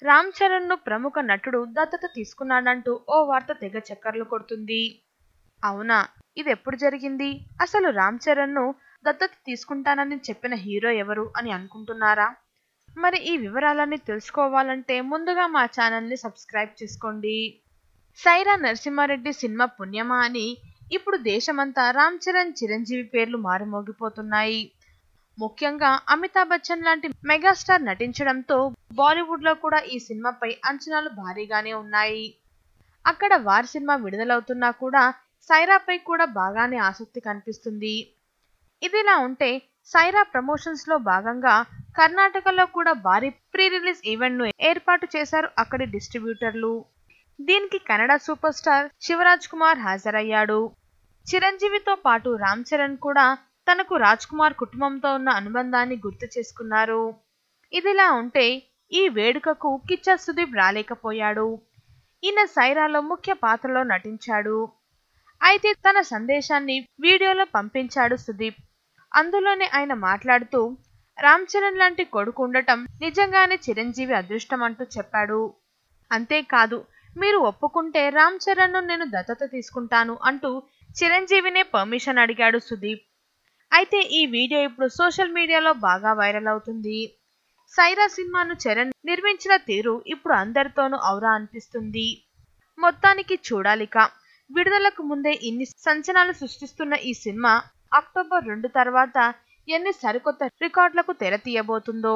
రామ్ చరణ్ ను ప్రముఖ నటుడు దత్తత తీసుకున్నాడంటూ ఓ వార్త తెగ చక్కర్లు కొడుతుంది అవునా ఇది ఎప్పుడు జరిగింది అసలు రామ్ చరణ్ ను దత్తత తీసుకుంటానని చెప్పిన హీరో ఎవరు అని అనుకుంటున్నారా మరి ఈ వివరాలన్నీ తెలుసుకోవాలంటే ముందుగా మా ఛానల్ని సబ్స్క్రైబ్ చేసుకోండి సైరా నరసింహారెడ్డి సినిమా పుణ్యమా అని ఇప్పుడు దేశమంతా రామ్ చరణ్ చిరంజీవి పేర్లు మారుమోగిపోతున్నాయి ముఖ్యంగా అమితాబ్ బచ్చన్ లాంటి మెగాస్టార్ నటించడంతో బాలీవుడ్ లో కూడా ఈ సినిమాపై అంచనాలు భారీగానే ఉన్నాయి అక్కడ వారి సినిమా విడుదలవుతున్నా కూడా సైరాపై కూడా బాగానే ఆసక్తి కనిపిస్తుంది ఇదిలా ఉంటే సైరా ప్రమోషన్స్ లో భాగంగా కర్ణాటకలో కూడా భారీ ప్రీ రిలీజ్ ఈవెంట్ ను ఏర్పాటు చేశారు అక్కడి డిస్ట్రిబ్యూటర్లు దీనికి కన్నడ సూపర్ స్టార్ శివరాజ్ కుమార్ హాజరయ్యాడు చిరంజీవితో పాటు రామ్ చరణ్ కూడా తనకు రాజ్ కుమార్ కుటుంబంతో ఉన్న అనుబంధాన్ని గుర్తు చేసుకున్నారు ఇదిలా ఉంటే ఈ వేడుకకు కిచ్చా సుదీప్ రాలేకపోయాడు ఈయన సైరాలో ముఖ్య పాత్రలో నటించాడు అయితే తన సందేశాన్ని వీడియోలో పంపించాడు సుదీప్ అందులోనే ఆయన మాట్లాడుతూ రామ్ చరణ్ లాంటి కొడుకు ఉండటం నిజంగానే చిరంజీవి అదృష్టం అంటూ చెప్పాడు అంతేకాదు మీరు ఒప్పుకుంటే రామ్ చరణ్ ను నేను దత్తత తీసుకుంటాను అంటూ చిరంజీవినే పర్మిషన్ అడిగాడు సుదీప్ అయితే ఈ వీడియో ఇప్పుడు సోషల్ మీడియాలో బాగా వైరల్ అవుతుంది సైరా సినిమాను చరణ్ నిర్మించిన తీరు ఇప్పుడు అందరితోనూ ఔరా అనిపిస్తుంది మొత్తానికి చూడాలిక విడుదలకు ముందే ఇన్ని సంచలనాలు సృష్టిస్తున్న ఈ సినిమా అక్టోబర్ రెండు తర్వాత ఎన్ని సరికొత్త రికార్డులకు తెర తీయబోతుందో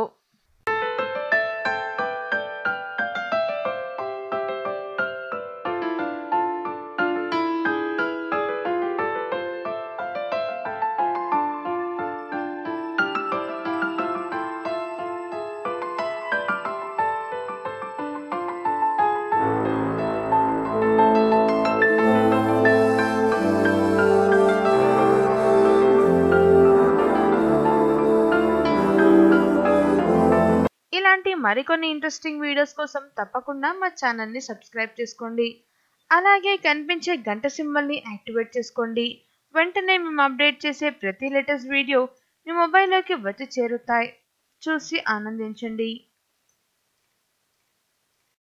ఇలాంటి మరికొన్ని ఇంట్రెస్టింగ్ వీడియోస్ కోసం తప్పకుండా మా ఛానల్ని సబ్స్క్రైబ్ చేసుకోండి అలాగే కనిపించే గంట సింబల్ని యాక్టివేట్ చేసుకోండి వెంటనే మేము అప్డేట్ చేసే ప్రతి లేటెస్ట్ వీడియో మీ మొబైల్లోకి వచ్చి చేరుతాయి చూసి ఆనందించండి